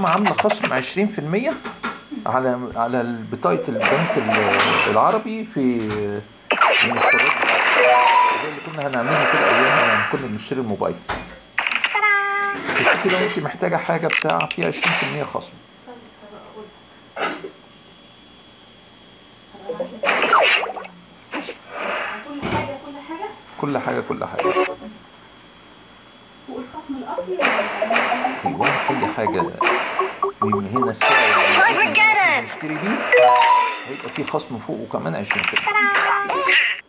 ماما عامله خصم 20% على على بطاقه البنك ال- العربي في المستويات بتاعتها زي اللي كنا هنعملها كده ايام لما كنا بنشتري الموبايل شوفي لو انت محتاجه حاجه بتاع فيها 20% خصم طب طب اقول كل حاجة كل حاجة كل حاجه كل حاجه فوق الخصم الأصلي ولا ايوه كل حاجه من هنا السعر اللي نشتري بيه هيبقى فيه خصم فوق وكمان 20%